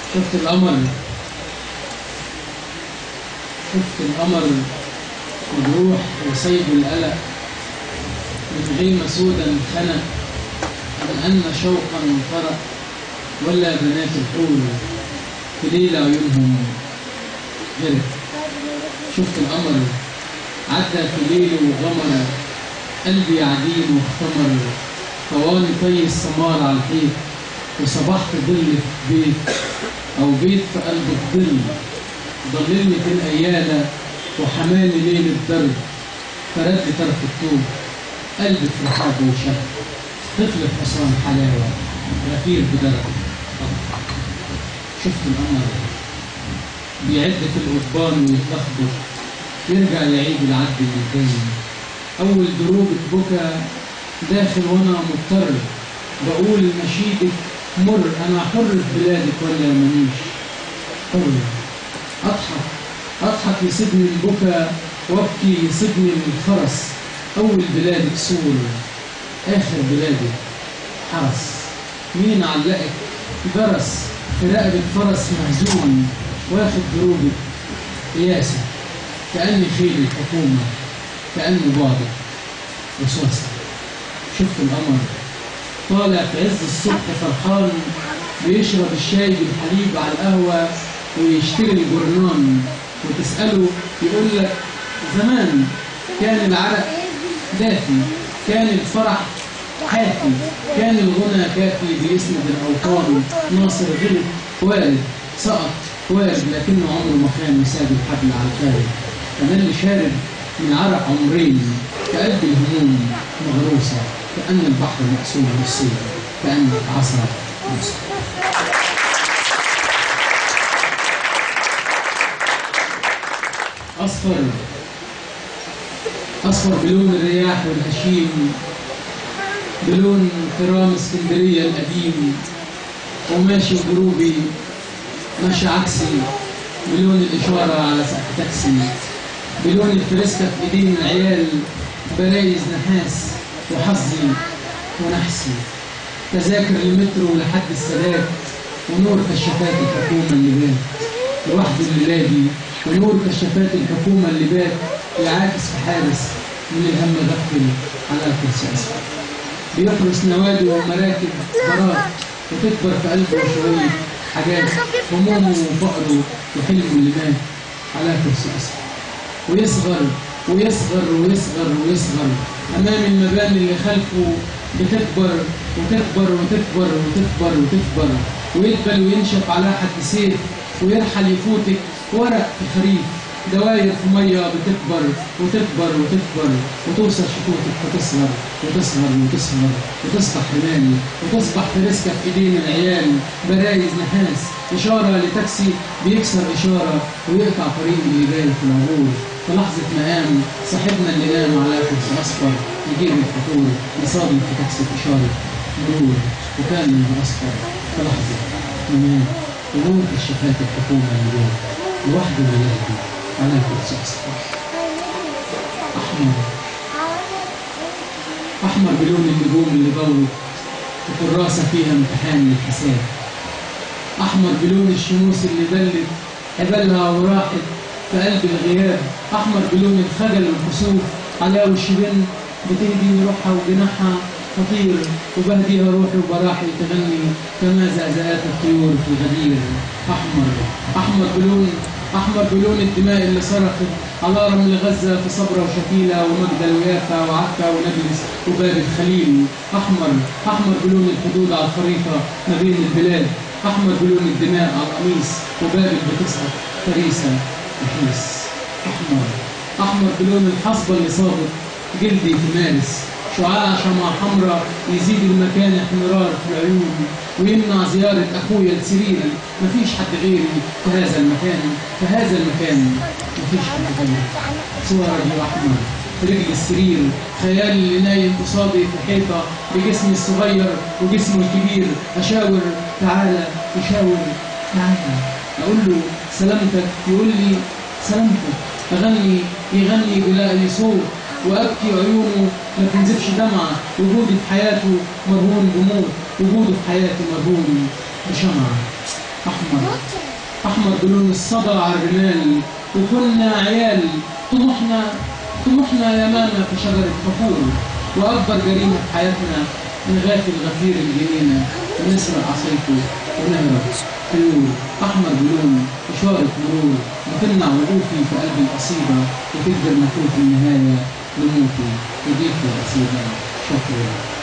شفت القمر شفت القمر مجروح وسيب القلق من غيمة سودا خنق أم أن شوقا فرق ولا بنات الحور في ليلة عيونهم غرق شفت القمر عدى في ليل وغمر قلبي عديل واختمر طواني طي السمار على الحيط وصبحت ظل في بيت أو بيت في قلب الظل ضللني في الأيادة وحماني ليل الدرب فرد طرف الطوب قلبي في رحابه وشهد طفل في حصان حلاوة غفير بدرب شفت القمر بيعد في القضبان ويتلخبط يرجع يعيد العد من تاني أول دروب بكى داخل وأنا مضطر بقول نشيدك مر أنا حر في بلادك ولا مانيش حر أضحك أضحك يسيبني البكا وأبكي يسيبني الفرس أول بلادك سور آخر بلادك حرس مين علقك درس في رقبة فرس مهزوم واخد دروبك قياسة كأني خيل الحكومة كأنه بعدك وسوسة شفت القمر طالع في عز الصبح فرحان بيشرب الشاي بالحليب على القهوة ويشتري الجرنان وتسأله يقول لك زمان كان العرق دافي كان الفرح حافي كان الغنى كافي بيسند الأوطان ناصر غلط وارد سقط وارد لكنه عمره ما كان مساب الحبل على الخارج كمان اللي شارب من عرق عمرين كقلب الهموم مغروسة كأن البحر مقسوم نصين كأن عصا موسى أصفر أصفر بلون الرياح والهشيم بلون ترام اسكندرية القديم وماشي بجروبي ماشي عكسي بلون الإشارة على سقف تاكسي بلون الفريسكا في ايدين العيال برايز نحاس وحظي ونحسي تذاكر المترو لحد السادات ونور كشافات الحكومة اللي بات لوحده الليلادي ونور كشافات الحكومة اللي بات يعاكس في حارس من الهم غفل على كرسي أسفل بيحرس نوادي ومراكب برات وتكبر في قلبه شوية حاجات همومه وفقره وحلمه اللي مات على كرسي أسفل ويصغر ويصغر ويصغر ويصغر أمام المباني اللي خلفه بتكبر وتكبر وتكبر وتكبر وتكبر ويدبل وينشف على حد سيف ويرحل يفوتك ورق في خريف دواير في مية بتكبر وتكبر وتكبر وتوصل شفوتك فتصغر وتصغر وتصغر وتصبح رماني وتصبح فريسكا في ايدين العيال برايز نحاس إشارة لتاكسي بيكسر إشارة ويقطع طريق اللي جاي في العبور في لحظة مقام صاحبنا اللي نام على كرسي أصفر يجيب الفطور يصادم في تاكسي إشارة مرور وكان من أصفر في لحظة ممات ونور كشافات الحكومة اللي جاي لوحده ملاهي على كرسي أصفر أحمر أحمر بلون النجوم اللي ضوت وكراسة فيها امتحان الحساب أحمر بلون الشموس اللي دلت قبلها وراحت في قلب الغياب أحمر بلون الخجل والكسوف على وش بنت بتهدي روحها وجناحها تطير وبهديها روحي وبراحي تغني كما زعزعات الطيور في الغدير أحمر أحمر بلون أحمر بلون الدماء اللي صرخت على رمل غزة في صبرا وشكيلة ومجدل ويافا وعكا ونابلس وباب الخليل أحمر أحمر بلون الحدود على الخريطة ما بين البلاد أحمر بلون الدماء على القميص وبابل بتسقط فريسة وحيس أحمر أحمر بلون الحصبة اللي صابت جلدي في مارس شعاع شمعة حمراء يزيد المكان احمرار في العيون ويمنع زيارة أخويا لسريري مفيش حد غيري في هذا المكان في هذا المكان مفيش حد غيري صور رجل أحمر في رجل السرير خيالي اللي نايم قصادي في حيطة بجسمي الصغير وجسمه الكبير أشاور تعالى يشاور تعالى أقول له سلامتك يقول لي سلامتك أغني يغني بلا لي صوت وأبكي عيونه ما تنزفش دمعة وجودي في حياته مرهون بموت وجوده في حياتي مرهون بشمعة أحمر أحمر بلون الصدى على الرمال وكنا عيال طموحنا طموحنا يمامة في شجرة كفور وأكبر جريمة في حياتنا نغافل غفير الجنينة ونسرق عصايته ونهرب طيور أحمر بلون إشارة مرور وتمنع وقوفي في قلب القصيدة وتقدر نفوت النهاية لموتي وضيف القصيدة شكرا